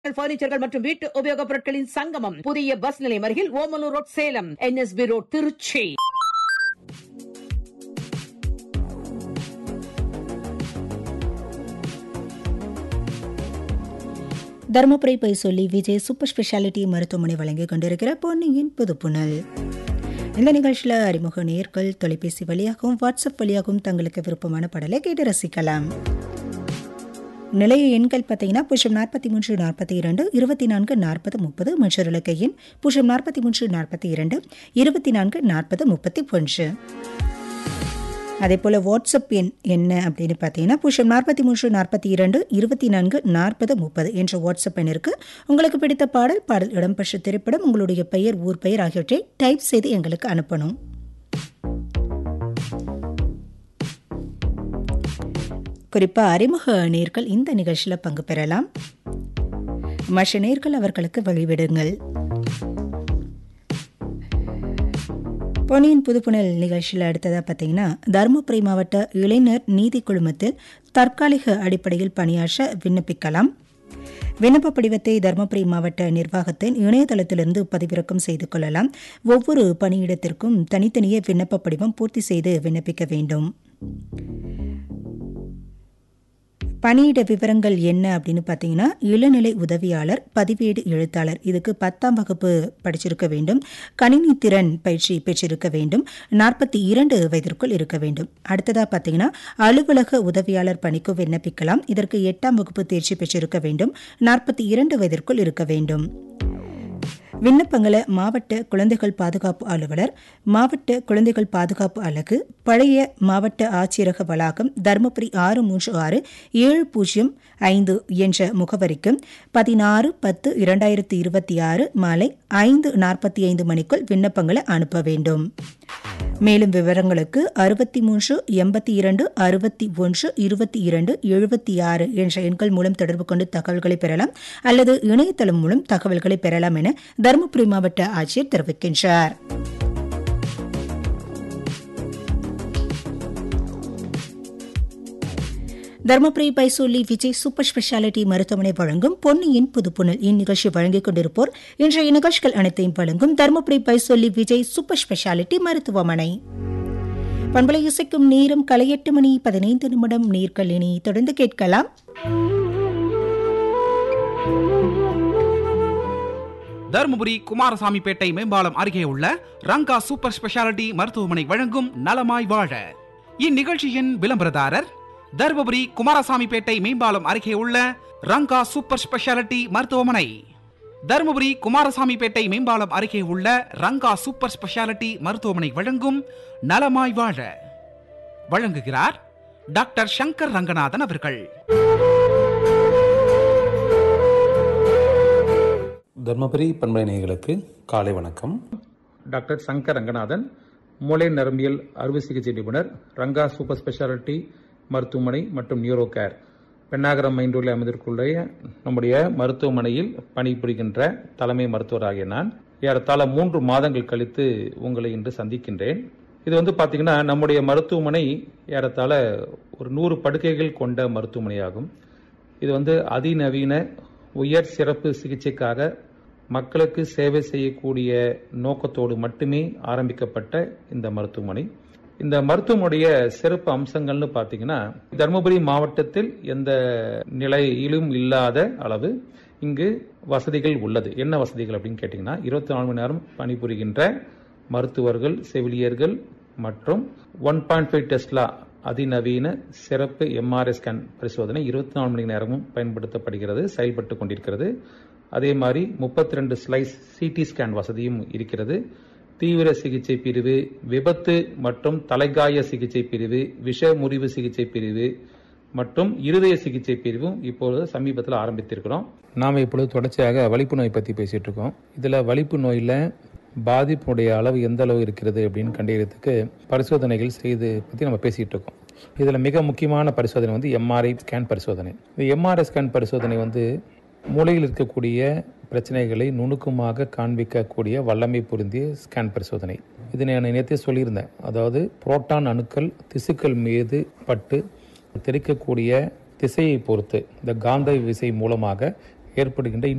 பர்னிச்சர்கள் மற்றும் வீட்டு உபயோகப் பொருட்களின் சங்கமம் புதிய பஸ் நிலையம் அருகில் Omalur road Salem N S P road Trichy Dharmapuri போய் சொல்லி விஜய் சூப்பர் ஸ்பெஷாலிட்டி மருத்துவமனை வழங்கிக் கொண்டிருக்கிற பொன்னியின் புதுப்புணல் இந்த நிகழ்ச்சியில் அறிமுக நேர்கள் தொலைபேசி வழியாகவும் வாட்ஸ்அப் வழியாகவும் தங்களுக்கு விருப்பமான பாடலை கேட்டு ரசிக்கலாம் நிலைய எண்கள் பார்த்தீங்கன்னா பூஜ்ஜியம் நாற்பத்தி மூன்று நாற்பத்தி இரண்டு இருபத்தி நான்கு நாற்பது முப்பது மற்றொரு இலக்க எண் பூஜ்ஜியம் நாற்பத்தி மூன்று நாற்பத்தி இரண்டு இருபத்தி நான்கு நாற்பது முப்பத்தி ஒன்று அதே போல் வாட்ஸ்அப் எண் என்ன அப்படின்னு பார்த்தீங்கன்னா பூஜ்ஜியம் நாற்பத்தி மூன்று நாற்பத்தி இரண்டு இருபத்தி நான்கு நாற்பது முப்பது என்ற வாட்ஸ்அப் எண்ணிற்கு உங்களுக்கு பிடித்த பாடல் பாடல் இடம்பெற்ற திரைப்படம் உங்களுடைய பெயர் ஊர் பெயர் ஆகியவற்றை டைப் செய்து எங்களுக்கு அனுப்பணும் குறிப்பாக அறிமுக நேர்கள் இந்த நிகழ்ச்சியில் பங்கு பெறலாம் மற்ற நேர்கள் அவர்களுக்கு வழிவிடுங்கள் பொன்னியின் புதுப்புணல் நிகழ்ச்சியில் அடுத்ததாக பார்த்தீங்கன்னா தருமபுரி மாவட்ட இளைஞர் நீதி குழுமத்தில் தற்காலிக அடிப்படையில் பணியாற்ற விண்ணப்பிக்கலாம் விண்ணப்ப படிவத்தை தருமபுரி மாவட்ட நிர்வாகத்தின் இணையதளத்திலிருந்து பதிவிறக்கம் செய்து கொள்ளலாம் ஒவ்வொரு பணியிடத்திற்கும் தனித்தனியே விண்ணப்ப படிவம் பூர்த்தி செய்து விண்ணப்பிக்க வேண்டும் பணியிட விவரங்கள் என்ன அப்படின்னு பார்த்தீங்கன்னா இளநிலை உதவியாளர் பதிவேடு எழுத்தாளர் இதுக்கு பத்தாம் வகுப்பு படிச்சிருக்க வேண்டும் கணினி திறன் பயிற்சி பெற்றிருக்க வேண்டும் நாற்பத்தி இரண்டு வயதிற்குள் இருக்க வேண்டும் அடுத்ததாக பார்த்தீங்கன்னா அலுவலக உதவியாளர் பணிக்கு விண்ணப்பிக்கலாம் இதற்கு எட்டாம் வகுப்பு தேர்ச்சி பெற்றிருக்க வேண்டும் நாற்பத்தி இரண்டு வயதிற்குள் இருக்க வேண்டும் விண்ணப்பங்களை மாவட்ட குழந்தைகள் பாதுகாப்பு அலுவலர் மாவட்ட குழந்தைகள் பாதுகாப்பு அலகு பழைய மாவட்ட ஆட்சியரக வளாகம் தருமபுரி ஆறு மூன்று ஆறு ஏழு பூஜ்ஜியம் ஐந்து என்ற முகவரிக்கு பதினாறு பத்து இரண்டாயிரத்தி இருபத்தி ஆறு மாலை ஐந்து நாற்பத்தி ஐந்து மணிக்குள் விண்ணப்பங்களை அனுப்ப வேண்டும் மேலும் விவரங்களுக்கு அறுபத்தி மூன்று எண்பத்தி இரண்டு அறுபத்தி ஒன்று இருபத்தி இரண்டு எழுபத்தி ஆறு என்ற எண்கள் மூலம் தொடர்பு கொண்டு தகவல்களை பெறலாம் அல்லது இணையதளம் மூலம் தகவல்களை பெறலாம் என தருமபுரி மாவட்ட ஆட்சியர் தெரிவிக்கின்றார் தருமபுரி பைசோலி விஜய் சூப்பர் ஸ்பெஷாலிட்டி மருத்துவமனை வழங்கும் பொன்னியின் புதுப்புணல் இந்நிகழ்ச்சி வழங்கிக் கொண்டிருப்போர் இன்றைய நிகழ்ச்சிகள் அனைத்தையும் வழங்கும் தருமபுரி பைசோலி விஜய் சூப்பர் ஸ்பெஷாலிட்டி மருத்துவமனை பண்பலை இசைக்கும் நேரம் கலை எட்டு மணி பதினைந்து நிமிடம் நீர்கள் இனி தொடர்ந்து கேட்கலாம் தருமபுரி குமாரசாமிப்பேட்டை மேம்பாலம் அருகே உள்ள ரங்கா சூப்பர் ஸ்பெஷாலிட்டி மருத்துவமனை வழங்கும் நலமாய் வாழ இந்நிகழ்ச்சியின் விளம்பரதாரர் தருமபுரி குமாரசாமிப்பேட்டை மேம்பாலம் அருகே உள்ள ரங்கா சூப்பர் ஸ்பெஷாலிட்டி மருத்துவமனை தருமபுரி குமாரசாமிப்பேட்டை மேம்பாலம் அருகே உள்ள ரங்கா சூப்பர் ஸ்பெஷாலிட்டி மருத்துவமனை வழங்கும் நலமாய் வாழ வழங்குகிறார் டாக்டர் சங்கர் ரங்கநாதன் அவர்கள் தர்மபுரி பண்பலை நேயர்களுக்கு காலை வணக்கம் டாக்டர் சங்கர் ரங்கநாதன் மூளை நரம்பியல் அறுவை சிகிச்சை நிபுணர் ரங்கா சூப்பர் ஸ்பெஷாலிட்டி மருத்துவமனை மற்றும் நியூரோ கேர் பெண்ணாகரம் மைண்டூரில் அமைந்திருக்குள்ள நம்முடைய மருத்துவமனையில் பணிபுரிகின்ற தலைமை மருத்துவராகிய நான் ஏறத்தாழ மூன்று மாதங்கள் கழித்து உங்களை இன்று சந்திக்கின்றேன் இது வந்து பார்த்தீங்கன்னா நம்முடைய மருத்துவமனை ஏறத்தாழ ஒரு நூறு படுக்கைகள் கொண்ட மருத்துவமனையாகும் இது வந்து அதிநவீன உயர் சிறப்பு சிகிச்சைக்காக மக்களுக்கு சேவை செய்யக்கூடிய நோக்கத்தோடு மட்டுமே ஆரம்பிக்கப்பட்ட இந்த மருத்துவமனை இந்த மருத்துவமனைய சிறப்பு அம்சங்கள்னு பார்த்தீங்கன்னா தருமபுரி மாவட்டத்தில் எந்த நிலையிலும் இல்லாத அளவு இங்கு வசதிகள் உள்ளது என்ன வசதிகள் அப்படின்னு கேட்டிங்கன்னா இருபத்தி நாலு மணி நேரம் பணிபுரிகின்ற மருத்துவர்கள் செவிலியர்கள் மற்றும் ஒன் பாயிண்ட் ஃபைவ் டெஸ்லா அதிநவீன சிறப்பு எம்ஆர்ஐ ஸ்கேன் பரிசோதனை இருபத்தி நாலு மணி நேரமும் பயன்படுத்தப்படுகிறது செயல்பட்டு கொண்டிருக்கிறது அதே மாதிரி முப்பத்தி ரெண்டு ஸ்லைஸ் சிடி ஸ்கேன் வசதியும் இருக்கிறது தீவிர சிகிச்சை பிரிவு விபத்து மற்றும் தலைகாய சிகிச்சை பிரிவு விஷ முறிவு சிகிச்சை பிரிவு மற்றும் இருதய சிகிச்சை பிரிவும் இப்பொழுது சமீபத்தில் ஆரம்பித்திருக்கிறோம் நாம் இப்பொழுது தொடர்ச்சியாக வலிப்பு நோய் பற்றி பேசிட்டு இருக்கோம் இதில் வலிப்பு நோயில் பாதிப்புடைய அளவு எந்த அளவு இருக்கிறது அப்படின்னு கண்டறியறதுக்கு பரிசோதனைகள் செய்து பற்றி நம்ம பேசிகிட்டு இருக்கோம் இதில் மிக முக்கியமான பரிசோதனை வந்து எம்ஆர்ஐ ஸ்கேன் பரிசோதனை இந்த எம்ஆர்ஐ ஸ்கேன் பரிசோதனை வந்து மூளையில் இருக்கக்கூடிய பிரச்சனைகளை நுணுக்கமாக காண்பிக்கக்கூடிய வல்லமை பொருந்திய ஸ்கேன் பரிசோதனை இது நான் நேற்றே சொல்லியிருந்தேன் அதாவது புரோட்டான் அணுக்கள் திசுக்கள் மீது பட்டு தெரிக்கக்கூடிய திசையை பொறுத்து இந்த காந்த விசை மூலமாக ஏற்படுகின்ற